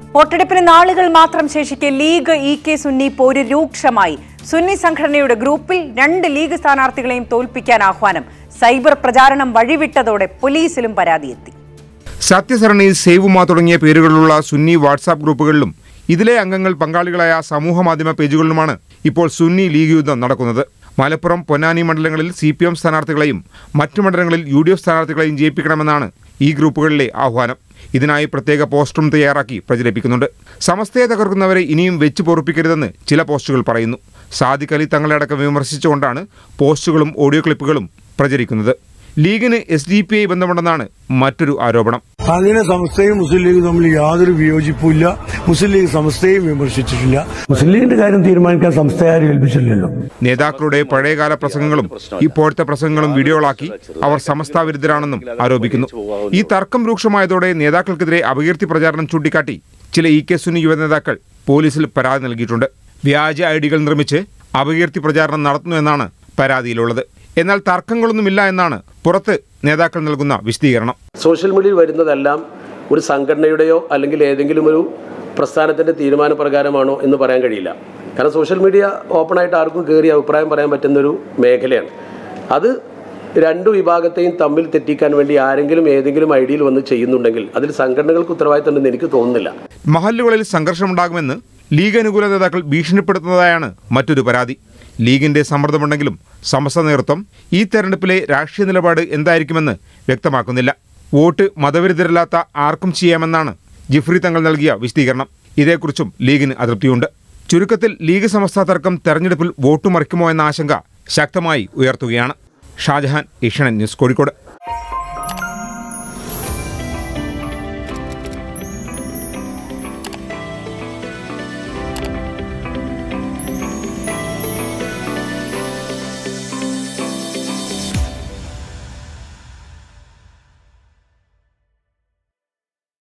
വോട്ടെടുപ്പിന് നാളുകൾ മാത്രം ശേഷിക്കെ ലീഗ് ഇ കെ സുന്നി പോര് രൂക്ഷമായി സുന്നി സംഘടനയുടെ ഗ്രൂപ്പിൽ രണ്ട് ലീഗ് സ്ഥാനാർത്ഥികളെയും തോൽപ്പിക്കാൻ ആഹ്വാനം സൈബർ പ്രചാരണം വഴിവിട്ടതോടെ പോലീസിലും പരാതിയെത്തി സത്യസരണി സേവുമ തുടങ്ങിയ പേരുകളിലുള്ള സുന്നി വാട്സാപ്പ് ഗ്രൂപ്പുകളിലും ഇതിലെ അംഗങ്ങൾ പങ്കാളികളായ സമൂഹ മാധ്യമ പേജുകളിലുമാണ് ഇപ്പോൾ സുന്നി ലീഗ് യുദ്ധം നടക്കുന്നത് മലപ്പുറം പൊന്നാനി മണ്ഡലങ്ങളിൽ സി പി എം സ്ഥാനാർത്ഥികളെയും മറ്റു മണ്ഡലങ്ങളിൽ യു ഡി എഫ് സ്ഥാനാർത്ഥികളെയും ജയിപ്പിക്കണമെന്നാണ് ഈ ഗ്രൂപ്പുകളിലെ ആഹ്വാനം ഇതിനായി പ്രത്യേക പോസ്റ്ററും തയ്യാറാക്കി പ്രചരിപ്പിക്കുന്നുണ്ട് സമസ്തയെ തകർക്കുന്നവരെ ഇനിയും വെച്ച് പൊറുപ്പിക്കരുതെന്ന് ചില പോസ്റ്റുകൾ പറയുന്നു സാദിഖ് അലി തങ്ങളെ അടക്കം വിമർശിച്ചുകൊണ്ടാണ് പോസ്റ്റുകളും ഓഡിയോ ക്ലിപ്പുകളും പ്രചരിക്കുന്നത് ലീഗിന് എസ് ഡി പി ഐ ബന്ധമുണ്ടെന്നാണ് മറ്റൊരു ആരോപണം അങ്ങനെ സമസ്തയും മുസ്ലിം ലീഗും തമ്മിൽ യാതൊരു വിയോജിപ്പുമില്ല മുസ്ലിം ലീഗ് സമസ്തയും വിമർശിച്ചിട്ടില്ല മുസ്ലിം ലീഗിന്റെ കാര്യം തീരുമാനിക്കാൻ സംസ്ഥ ആരും ഏൽപ്പിച്ചില്ലല്ലോ നേതാക്കളുടെ പഴയകാല പ്രസംഗങ്ങളും ഇപ്പോഴത്തെ പ്രസംഗങ്ങളും വീഡിയോകളാക്കി അവർ സമസ്ത വിരുദ്ധരാണെന്നും ആരോപിക്കുന്നു ഈ തർക്കം രൂക്ഷമായതോടെ നേതാക്കൾക്കെതിരെ അപകീർത്തി പ്രചാരണം ചൂണ്ടിക്കാട്ടി ചില ഇ കെ സുന്നി യുവ നേതാക്കൾ പോലീസിൽ പരാതി നൽകിയിട്ടുണ്ട് വ്യാജ ഐ ഡികൾ നിർമ്മിച്ച് അപകീർത്തി പ്രചാരണം നടത്തുന്നു എന്നാണ് പരാതിയിലുള്ളത് എന്നാൽ തർക്കങ്ങളൊന്നുമില്ല എന്നാണ് പുറത്ത് നേതാക്കൾ നൽകുന്ന വിശദീകരണം സോഷ്യൽ മീഡിയയിൽ വരുന്നതെല്ലാം ഒരു സംഘടനയുടെയോ അല്ലെങ്കിൽ ഏതെങ്കിലും ഒരു പ്രസ്ഥാനത്തിൻ്റെ തീരുമാനപ്രകാരമാണോ എന്ന് പറയാൻ കഴിയില്ല കാരണം സോഷ്യൽ മീഡിയ ഓപ്പണായിട്ട് ആർക്കും കയറി അഭിപ്രായം പറയാൻ പറ്റുന്നൊരു മേഖലയാണ് അത് രണ്ടു വിഭാഗത്തെയും തമ്മിൽ തെറ്റിക്കാൻ വേണ്ടി ആരെങ്കിലും ഏതെങ്കിലും ഐഡിയയിൽ വന്ന് ചെയ്യുന്നുണ്ടെങ്കിൽ അതിൽ സംഘടനകൾക്ക് ഉത്തരവാദിത്തമുണ്ടെന്ന് എനിക്ക് തോന്നുന്നില്ല മഹല്ലുകളിൽ സംഘർഷമുണ്ടാകുമെന്ന് ലീഗ് അനുകൂല നേതാക്കൾ ഭീഷണിപ്പെടുത്തുന്നതായാണ് മറ്റൊരു പരാതി ലീഗിന്റെ സമ്മർദ്ദമുണ്ടെങ്കിലും സമസ്ത നേതൃത്വം ഈ തെരഞ്ഞെടുപ്പിലെ രാഷ്ട്രീയ നിലപാട് എന്തായിരിക്കുമെന്ന് വ്യക്തമാക്കുന്നില്ല വോട്ട് മതവിരുദ്ധരല്ലാത്ത ആർക്കും ചെയ്യാമെന്നാണ് ജിഫ്രി തങ്ങൾ നൽകിയ വിശദീകരണം ഇതേക്കുറിച്ചും ലീഗിന് അതൃപ്തിയുണ്ട് ചുരുക്കത്തിൽ ലീഗ് സമസ്ത തർക്കം തെരഞ്ഞെടുപ്പിൽ വോട്ട് മറിക്കുമോ എന്ന ആശങ്ക ശക്തമായി ഉയർത്തുകയാണ് ഷാജഹാൻ ഏഷ്യാനെറ്റ് ന്യൂസ് കോഴിക്കോട്